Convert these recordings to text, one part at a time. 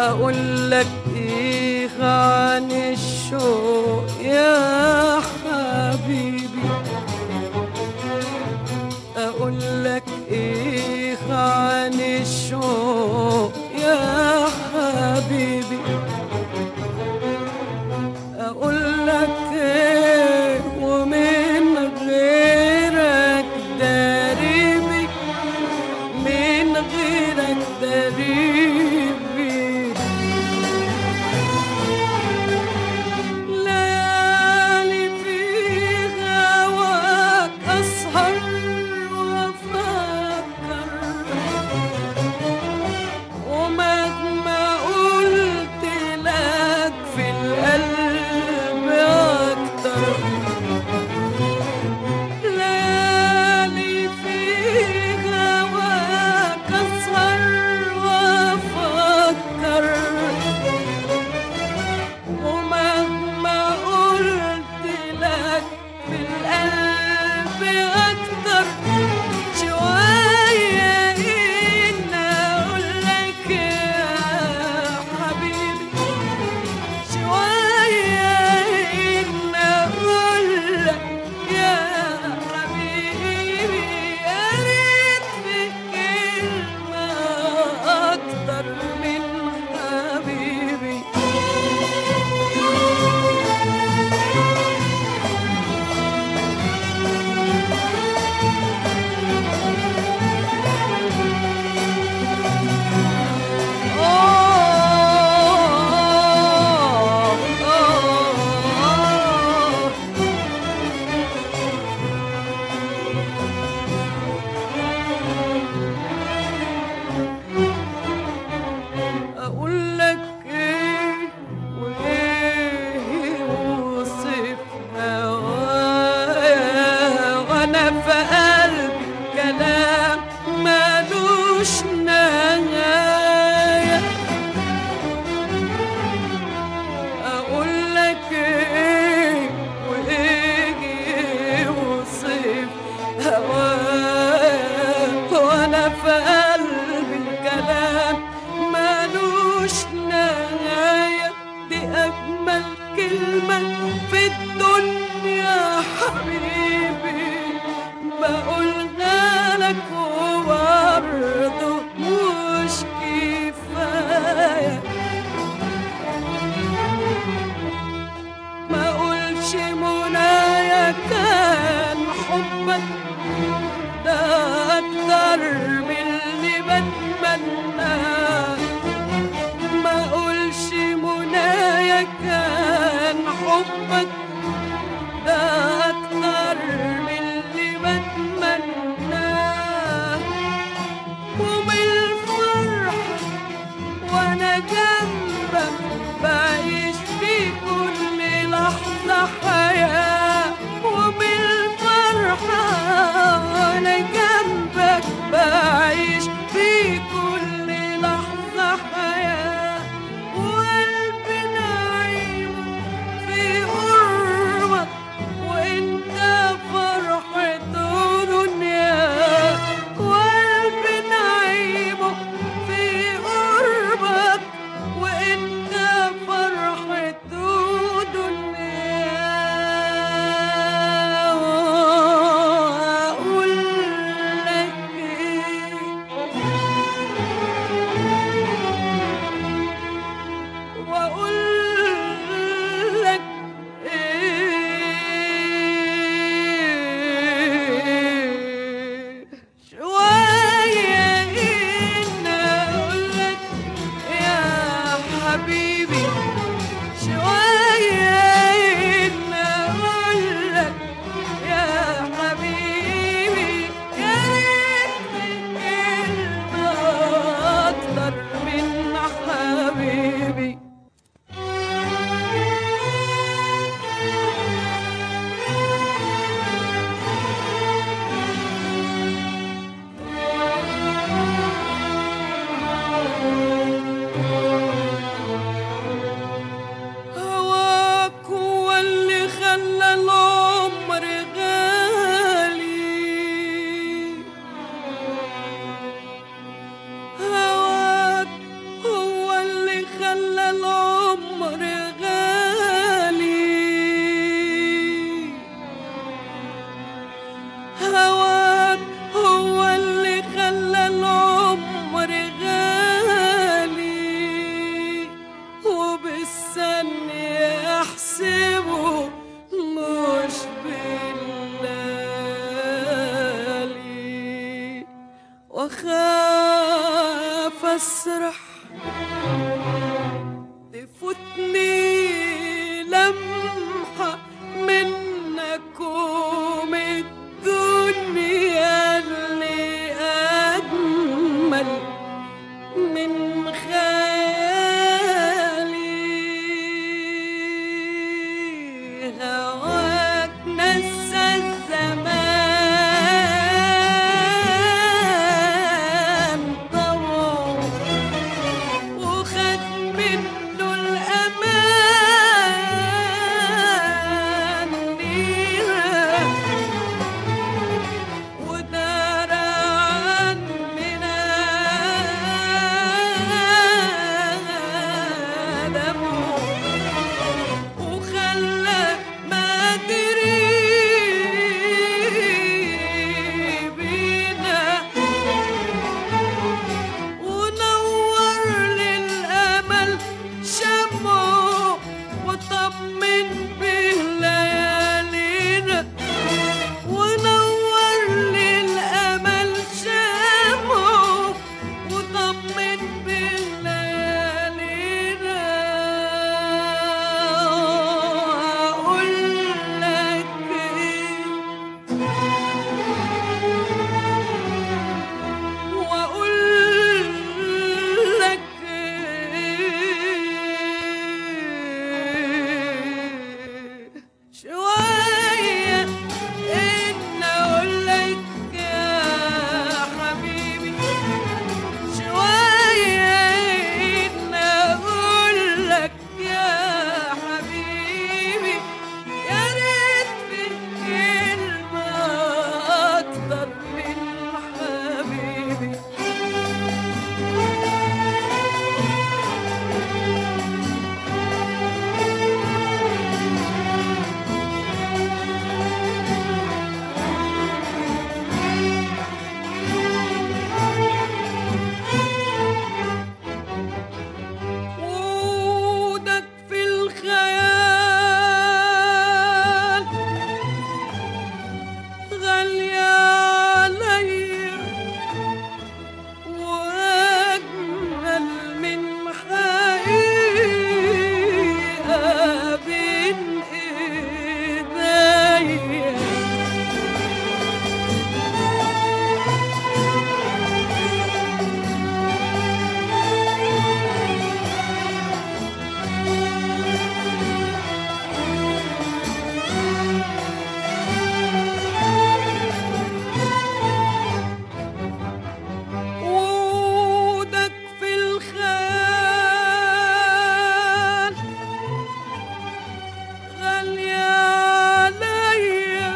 اقول لك ايه عن الشوق يا حبيبي اقول لك ايه عن الشوق يا حبيبي اقول لك ايه ومن غيرك داربي من غيرك داربي ليالي في هواك أسهر وأفكر ومهما قلت لك في القلب أكتر ليالي في هواك أسهر وأفكر ومهما قلت لك في القلب أكتر شوية إن أقول لك يا حبيبي شوية إن أقول لك يا حبيبي يا ريت في كلمة أكتر من حبيبي أقول لك إيه وإيه وصف هوايا وأنا في قلبي كلام ملوش نهاية أقول لك إيه وإيه وصف هوايا وأنا في قلبي الكلام ملوش نهاية دي أجمل كلمة في الدنيا حبيبي بقولها لك وبرضه مش كفاية ما اقولش منايا كان حبك ده اكتر من اللي بتمناه ما اقولش منايا كان حبك ده اكتر من اللي بتمناه وبالفرح وانا جنبك بعيش في كل لحظة حياة وبالفرحة وانا جنبك بعيش واسرح تفوتني لمحة منك ومن الدنيا اللي أجمل من خيالي هواك نسى الزمان طوع وخد منه الأمان ليها ودار عننا دمه وخلى ما دري بينا ونور للأمل شمعه وطمن به ليالينا ونور للأمل شمعه وطمن به ليالينا أقول لك إيه وأقول لك إيه شوية إن أقول لك يا حبيبي شوية إن أقول لك يا حبيبي يا ريت في كلمة أكتر من حبيبي وجودك في الخيال غالية عليا وأجمل من حقيقة بين إيديا وجودك في الخيال غالية عليا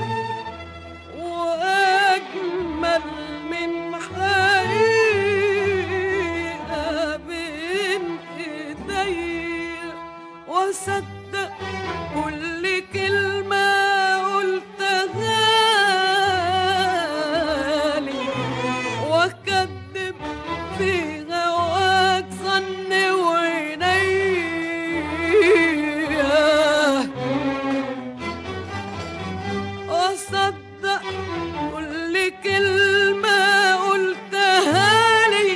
وأجمل من حقيقة بين إيديا وأصدق كل كلمة قلتها لي واكذب في هواك ظن وعينيا واصدق كل كلمة قلتها لي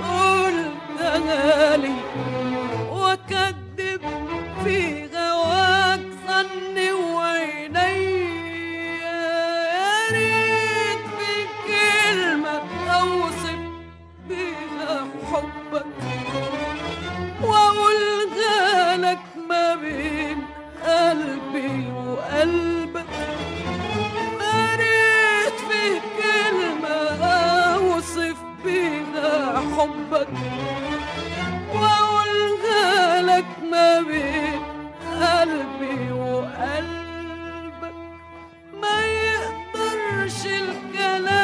قلتها لي واكذب في هواك ظن وعينيا يا ريت في كلمة أوصف بيها حبك وأقولها لك ما بين قلبي وقلبك يا ريت في كلمة أوصف بيها حبك وأقولها لك ما بين قلبي وقلبك ما يقدرش الكلام